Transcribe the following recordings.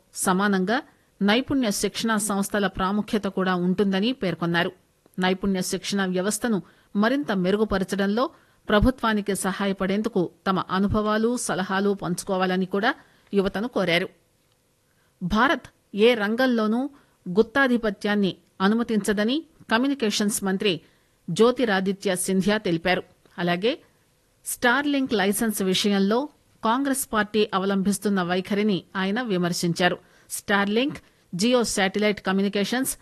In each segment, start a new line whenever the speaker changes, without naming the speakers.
సమానంగా నైపుణ్య శిక్షణ సంస్థల ప్రాముఖ్యత కూడా ఉంటుందని పేర్కొన్నారు నైపుణ్య శిక్షణ వ్యవస్థను మరింత మెరుగుపరచడంలో ప్రభుత్వానికి సహాయపడేందుకు తమ అనుభవాలు సలహాలు పంచుకోవాలని కూడా యువతను కోరారు భారత్ ఏ రంగంలోనూ గుత్తాధిపత్యాన్ని అనుమతించదని కమ్యూనికేషన్స్ మంత్రి జ్యోతిరాదిత్య సింధియా తెలిపారు అలాగే స్టార్లింక్ లైసెన్స్ విషయంలో కాంగ్రెస్ పార్టీ అవలంబిస్తున్న వైఖరిని ఆయన విమర్శించారు Starlink Jio satellite communications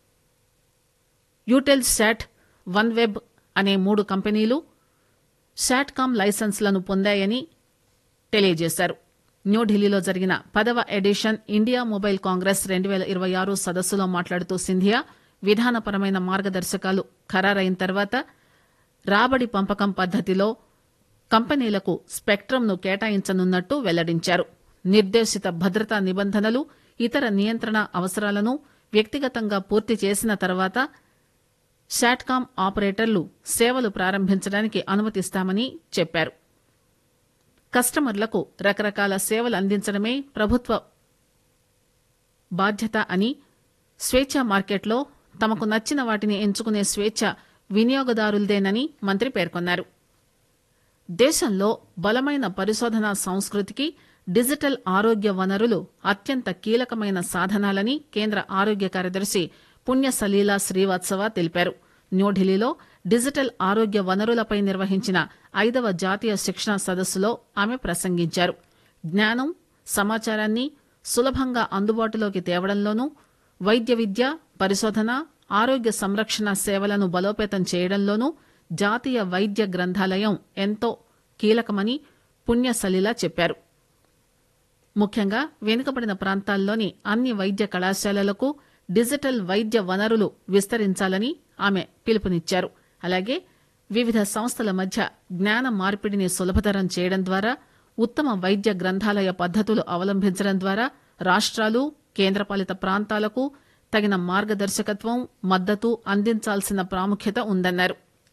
Eutelsat OneWeb అనే మూడు కంపెనీలు శాట్కామ్ లైసెన్స్లను పొందాయని తెలియజేశారు న్యూఢిల్లీలో జరిగిన పదవ ఎడిషన్ ఇండియా మొబైల్ కాంగ్రెస్ రెండు పేల ఇరవై ఆరు సదస్సులో మాట్లాడుతూ సింధియా విధానపరమైన మార్గదర్శకాలు ఖరారైన తర్వాత రాబడి పంపకం పద్దతిలో కంపెనీలకు స్పెక్ట్రంను కేటాయించనున్నట్టు వెల్లడించారు నిర్దేశిత భద్రతా నిబంధనలు ఇతర నియంత్రణ అవసరాలను వ్యక్తిగతంగా పూర్తి చేసిన తర్వాత శాట్కామ్ ఆపరేటర్లు సేవలు ప్రారంభించడానికి అనుమతిస్తామని చెప్పారు కస్టమర్లకు రకరకాల సేవలు అందించడమే ప్రభుత్వ బాధ్యత అని స్వేచ్ఛ మార్కెట్లో తమకు నచ్చిన వాటిని ఎంచుకునే స్వేచ్ఛ వినియోగదారులదేనని మంత్రి పేర్కొన్నారు దేశంలో బలమైన పరిశోధనా సంస్కృతికి డిజిటల్ ఆరోగ్య వనరులు అత్యంత కీలకమైన సాధనాలని కేంద్ర ఆరోగ్య కార్యదర్శి పుణ్యసలీలా శ్రీవాత్సవ తెలిపారు న్యూఢిల్లీలో డిజిటల్ ఆరోగ్య వనరులపై నిర్వహించిన ఐదవ జాతీయ శిక్షణ సదస్సులో ఆమె ప్రసంగించారు జ్ఞానం సమాచారాన్ని సులభంగా అందుబాటులోకి తేవడంలోనూ వైద్య విద్య పరిశోధన ఆరోగ్య సంరక్షణ సేవలను బలోపేతం చేయడంలోనూ జాతీయ వైద్య గ్రంథాలయం ఎంతో కీలకమని పుణ్యసలీలా చెప్పారు ముఖ్యంగా వెనుకబడిన ప్రాంతాల్లోని అన్ని వైద్య కళాశాలలకు డిజిటల్ వైద్య వనరులు విస్తరించాలని ఆమె పిలుపునిచ్చారు అలాగే వివిధ సంస్థల మధ్య జ్ఞాన మార్పిడిని సులభతరం చేయడం ద్వారా ఉత్తమ వైద్య గ్రంథాలయ పద్దతులు అవలంబించడం ద్వారా రాష్ట్రాలు కేంద్రపాలిత ప్రాంతాలకు తగిన మార్గదర్శకత్వం మద్దతు అందించాల్సిన ప్రాముఖ్యత ఉందన్నారు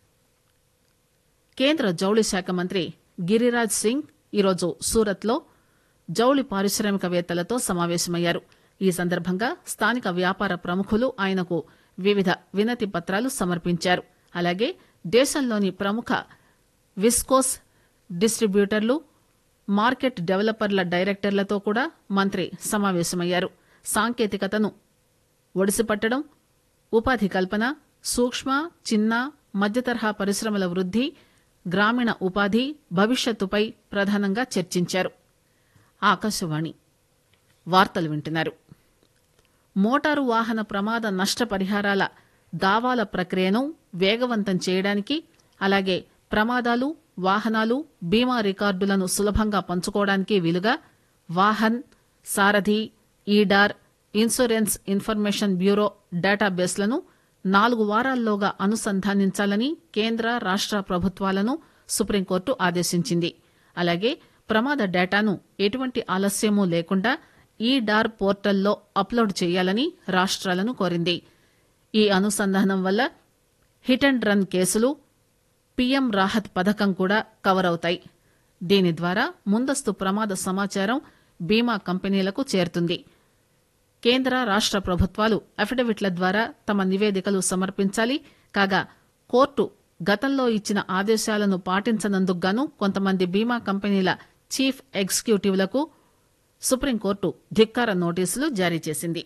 కేంద్ర జౌళి శాఖ మంత్రి గిరిరాజ్ సింగ్ ఈరోజు సూరత్లో జౌళి పారిశ్రామికవేత్తలతో సమావేశమయ్యారు ఈ సందర్భంగా స్థానిక వ్యాపార ప్రముఖులు ఆయనకు వివిధ వినతి పత్రాలు సమర్పించారు అలాగే దేశంలోని ప్రముఖ విస్కోస్ డిస్ట్రిబ్యూటర్లు మార్కెట్ డెవలపర్ల డైరెక్టర్లతో కూడా మంత్రి సమావేశమయ్యారు సాంకేతికతను ఒడిసిపట్టడం ఉపాధి కల్పన సూక్ష్మ చిన్న మధ్యతరహా పరిశ్రమల వృద్ది గ్రామీణ ఉపాధి భవిష్యత్తుపై ప్రధానంగా చర్చించారు ఆకాశవాణి వార్తలు వింటున్నారు మోటారు వాహన ప్రమాద నష్టపరిహారాల దావాల ప్రక్రియను వేగవంతం చేయడానికి అలాగే ప్రమాదాలు వాహనాలు బీమా రికార్డులను సులభంగా పంచుకోవడానికి వీలుగా Vahan Sarathi eDAR insurance information bureau డేటాబేస్లను నాలుగు వారాల్లోగా అనుసంధానించాలని కేంద్ర రాష్ట ప్రభుత్వాలను సుప్రీంకోర్టు ఆదేశించింది అలాగే ప్రమాద డేటాను ఎటువంటి ఆలస్యమూ లేకుండా ఈ డార్ పోర్టల్లో అప్లోడ్ చేయాలని రాష్ట్రాలను కోరింది ఈ అనుసంధానం వల్ల హిట్ అండ్ రన్ కేసులు పీఎం రాహత్ పథకం కూడా కవర్ అవుతాయి దీని ద్వారా ముందస్తు ప్రమాద సమాచారం బీమా కంపెనీలకు చేరుతుంది కేంద్ర రాష్ట ప్రభుత్వాలు అఫిడవిట్ల ద్వారా తమ నివేదికలు సమర్పించాలి కాగా కోర్టు గతంలో ఇచ్చిన ఆదేశాలను పాటించనందుకు గాను కొంతమంది బీమా కంపెనీల చీఫ్ ఎగ్జిక్యూటివ్లకు సుప్రీంకోర్టు ధిక్కార నోటీసులు జారీ చేసింది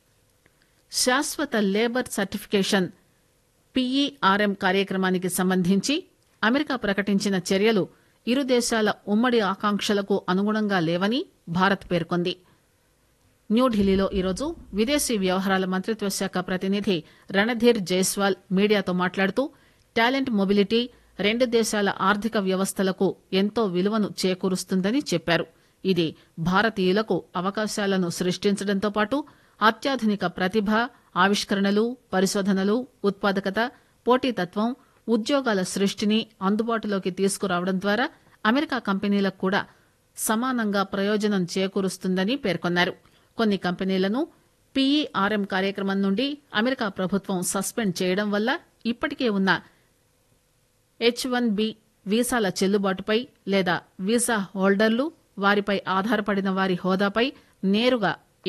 శాశ్వత లేబర్ సర్టిఫికేషన్ పీఈఆర్ఎం కార్యక్రమానికి సంబంధించి అమెరికా ప్రకటించిన చర్యలు ఇరు దేశాల ఉమ్మడి ఆకాంక్షలకు అనుగుణంగా లేవని భారత్ పేర్కొంది న్యూఢిల్లీలో ఈరోజు విదేశీ వ్యవహారాల మంత్రిత్వ శాఖ ప్రతినిధి రణధీర్ జైస్వాల్ మీడియాతో మాట్లాడుతూ టాలెంట్ మొబిలిటీ రెండు దేశాల ఆర్థిక వ్యవస్థలకు ఎంతో విలువను చేకూరుస్తుందని చెప్పారు ఇది భారతీయులకు అవకాశాలను సృష్టించడంతో పాటు అత్యాధునిక ప్రతిభ ఆవిష్కరణలు పరిశోధనలు ఉత్పాదకత పోటీతత్వం ఉద్యోగాల సృష్టిని అందుబాటులోకి తీసుకురావడం ద్వారా అమెరికా కంపెనీలకు కూడా సమానంగా ప్రయోజనం చేకూరుస్తుందని పేర్కొన్నారు కొన్ని కంపెనీలను పీఈఆర్ఎం కార్యక్రమం నుండి అమెరికా ప్రభుత్వం సస్పెండ్ చేయడం వల్ల ఇప్పటికే ఉన్న హెచ్ వన్ బి వీసాల చెల్లుబాటుపై లేదా వీసా హోల్డర్లు వారిపై ఆధారపడిన వారి హోదాపై నేరుగా